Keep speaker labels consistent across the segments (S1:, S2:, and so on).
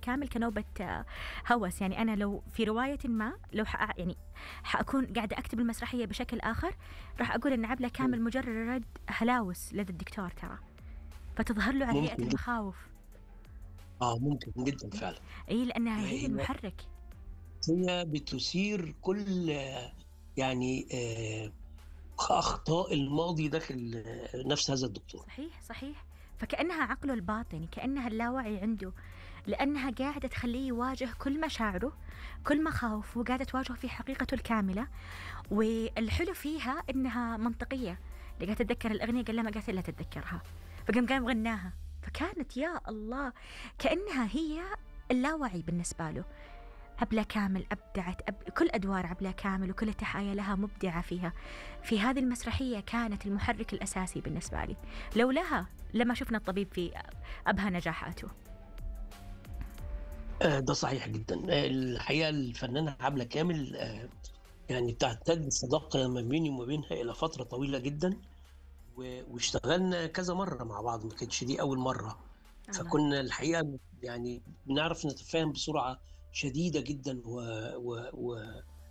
S1: كامل كنوبة آه، هوس يعني أنا لو في رواية ما لو حأ يعني حأكون قاعدة أكتب المسرحية بشكل آخر راح أقول أن عبلة كامل مجرد هلاوس لدى الدكتور ترى فتظهر له على هيئة
S2: ممكن.
S1: المخاوف
S2: اه ممكن جدا فعلا
S1: اي لانها هي
S2: هي-
S1: المحرك
S2: هي بتثير كل آه، يعني آه، اخطاء الماضي داخل آه، نفس هذا الدكتور
S1: صحيح صحيح فكانها عقله الباطني كانها اللاوعي عنده لانها قاعده تخليه يواجه كل مشاعره كل مخاوفه وقاعده تواجهه في حقيقته الكامله والحلو فيها انها منطقيه اللي قاعده تتذكر الاغنيه قال لها ما قالت الا تتذكرها فقام قام غناها فكانت يا الله كانها هي اللاوعي بالنسبه له عبلة كامل أبدعت أب... كل أدوار عبلة كامل وكل التحايا لها مبدعة فيها في هذه المسرحية كانت المحرك الأساسي بالنسبة لي لولاها لما شفنا الطبيب في أبهى نجاحاته
S2: آه، ده صحيح جدا آه، الحقيقه الفنانه عبله كامل آه، يعني بتعتد الصداقه ما بيني وما بينها الى فتره طويله جدا و- واشتغلنا كذا مره مع بعض ما كانتش دي اول مره فكنا الحقيقه يعني بنعرف نتفاهم بسرعه شديده جدا و, و, و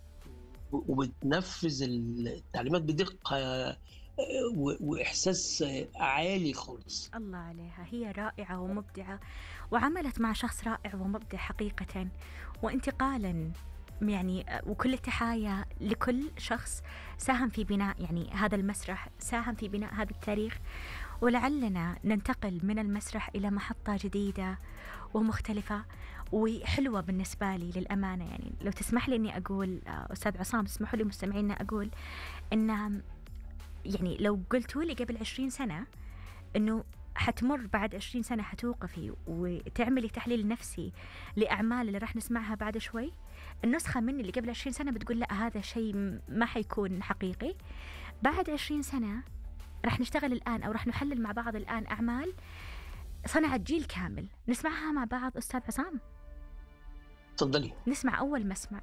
S2: وبتنفذ التعليمات بدقه آه، و- واحساس آه، عالي خالص
S1: الله عليها هي رائعة ومبدعة وعملت مع شخص رائع ومبدع حقيقة وانتقالا يعني وكل التحايا لكل شخص ساهم في بناء يعني هذا المسرح ساهم في بناء هذا التاريخ ولعلنا ننتقل من المسرح إلى محطة جديدة ومختلفة وحلوة بالنسبة لي للأمانة يعني لو تسمح لي أني أقول آه، أستاذ عصام تسمحوا لي مستمعينا أقول أن يعني لو قلتوا لي قبل عشرين سنة أنه حتمر بعد عشرين سنة حتوقفي وتعملي تحليل نفسي لأعمال اللي راح نسمعها بعد شوي النسخة مني اللي قبل عشرين سنة بتقول لا هذا شيء م- ما حيكون حقيقي بعد عشرين سنة راح نشتغل الآن أو راح نحلل مع بعض الآن أعمال صنعت جيل كامل نسمعها مع بعض أستاذ عصام
S2: اتفضلي
S1: نسمع أول مسمع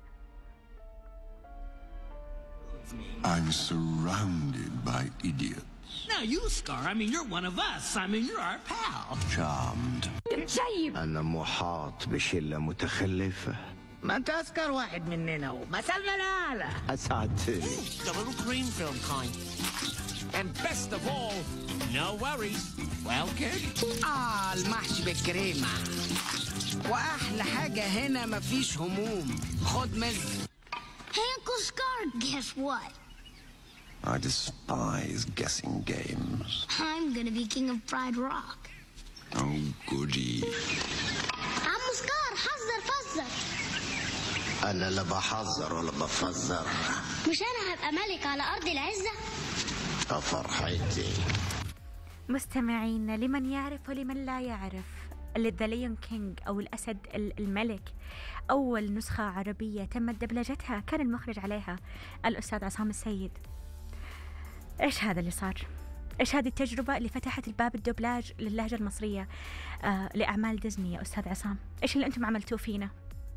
S3: I'm surrounded by idiots.
S4: Now you, Scar, I mean, you're one of us. I mean, you're our pal.
S3: Charmed.
S5: أنا محاط بشلة متخلفة
S4: ما انت اسكر واحد مننا ومثلنا الاعلى
S5: أسعدتني
S4: The little green film kind. And best of all, no worries. Well, kid.
S6: آه المحشي بالكريمة وأحلى حاجة هنا مفيش هموم خد مز
S7: Hey, Uncle Scar, guess what?
S3: I despise guessing games.
S7: I'm gonna be king of Pride Rock.
S3: Oh, goody.
S7: عمو سكار حذر فزر
S5: أنا لا بحذر ولا بفزر
S7: مش انا هبقى ملك على ارض العزة
S5: فرحتي
S1: مستمعينا لمن يعرف ولمن لا يعرف ذا ليون كينج أو الأسد ال- الملك أول نسخة عربية تمت دبلجتها كان المخرج عليها الأستاذ عصام السيد إيش هذا اللي صار؟ إيش هذه التجربة اللي فتحت الباب الدبلاج للهجة المصرية آه لأعمال ديزني يا أستاذ عصام؟ إيش اللي أنتم عملتوه فينا؟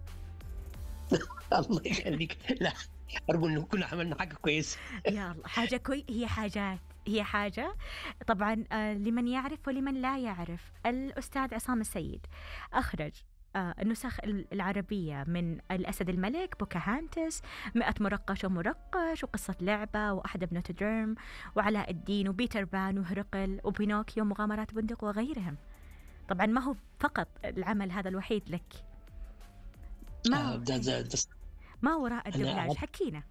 S2: الله يخليك لا ارجو ان نكون عملنا حاجه كويسه
S1: يا الله حاجة كوي هي حاجات هي حاجة طبعا آه، لمن يعرف ولمن لا يعرف الأستاذ عصام السيد أخرج آه، النسخ العربية من الأسد الملك بوكاهانتس مئة مرقش ومرقش وقصة لعبة وأحد ابنة درم وعلاء الدين وبيتر بان وهرقل وبينوكيو ومغامرات بندق وغيرهم طبعا ما هو فقط العمل هذا الوحيد لك ما
S2: آه،
S1: هو,
S2: ده ده ده
S1: ما وراء
S2: أنا
S1: الدبلاج
S2: أعرف-
S1: حكينا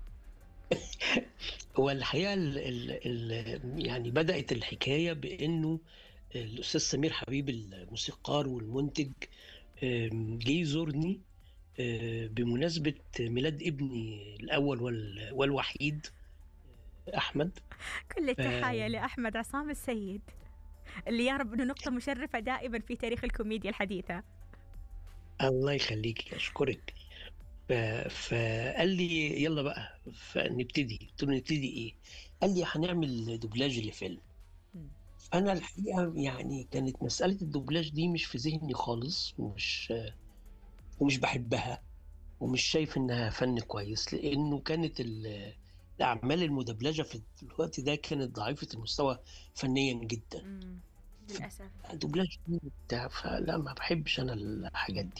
S2: هو الحقيقه ال ال ال يعني بدات الحكايه بانه الاستاذ سمير حبيب الموسيقار والمنتج آم، جه يزورني آه، بمناسبه ميلاد ابني الاول وال- والوحيد آه، احمد
S1: كل التحايا
S2: آه.
S1: لأحمد عصام السيد اللي يعرف أنه نقطة مشرفة دائما في تاريخ الكوميديا الحديثة
S2: الله يخليك اشكرك ف... فقال لي يلا بقى فنبتدي قلت له نبتدي ايه قال لي هنعمل دوبلاج لفيلم
S1: مم.
S2: انا الحقيقه يعني كانت مساله الدوبلاج دي مش في ذهني خالص ومش ومش بحبها ومش شايف انها فن كويس لانه كانت ال- الاعمال المدبلجه في الوقت ده كانت ضعيفه المستوى فنيا جدا
S1: للأسف
S2: دوبلاج دي بتاع فلا ما بحبش انا الحاجات دي